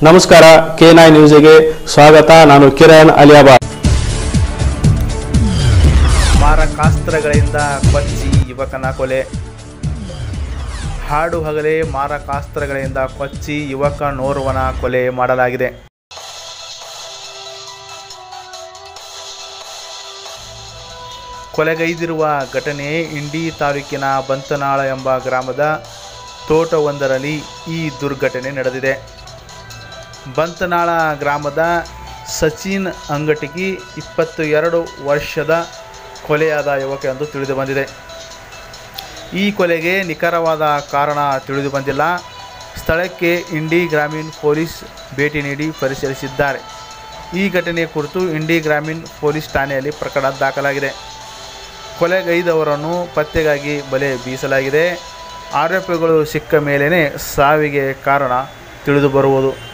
ನಮಸ್ಕಾರ K nine ನ್ಯೂಸಿಗೆ ಸ್ವಾಗತ ನಾನು ಕಿರಣ್ ಅಲಿಯಾಬಾದ್ ಮಾರಕಾಸ್ತ್ರಗಳಿಂದ ಕೊಚ್ಚಿ ಯುವಕನ ಕೊಲೆ ಹಾಡು ಹಗಲೇ ಮಾರಕಾಸ್ತ್ರಗಳಿಂದ ಕೊಚ್ಚಿ ಯುವಕನೋರ್ವನ ಕೊಲೆ ಮಾಡಲಾಗಿದೆ ಕೊಲೆಗೈದಿರುವ ಘಟನೆ ಇಂಡಿ ತಾಲೂಕಿನ ಬಂತನಾಳ ಎಂಬ ಗ್ರಾಮದ ತೋಟವೊಂದರಲ್ಲಿ ಈ ದುರ್ಘಟನೆ ನಡೆದಿದೆ ಬಂತನಾಳ ಗ್ರಾಮದ ಸಚಿನ್ ಅಂಗಟಿಗಿ ಇಪ್ಪತ್ತು ಎರಡು ವರ್ಷದ ಕೊಲೆಯಾದ ಯುವಕ ಎಂದು ತಿಳಿದು ಬಂದಿದೆ ಈ ಕೊಲೆಗೆ ನಿಖರವಾದ ಕಾರಣ ತಿಳಿದು ಬಂದಿಲ್ಲ ಸ್ಥಳಕ್ಕೆ ಇಂಡಿ ಗ್ರಾಮೀಣ ಪೊಲೀಸ್ ಭೇಟಿ ನೀಡಿ ಪರಿಶೀಲಿಸಿದ್ದಾರೆ ಈ ಘಟನೆ ಕುರಿತು ಇಂಡಿ ಗ್ರಾಮೀಣ ಪೊಲೀಸ್ ಠಾಣೆಯಲ್ಲಿ ಪ್ರಕರಣ ದಾಖಲಾಗಿದೆ ಕೊಲೆಗೈದವರನ್ನು ಪತ್ತೆಗಾಗಿ ಬಲೆ ಬೀಸಲಾಗಿದೆ ಆರೋಪಿಗಳು ಸಿಕ್ಕ ಮೇಲೇ ಸಾವಿಗೆ ಕಾರಣ ತಿಳಿದು ಬರುವುದು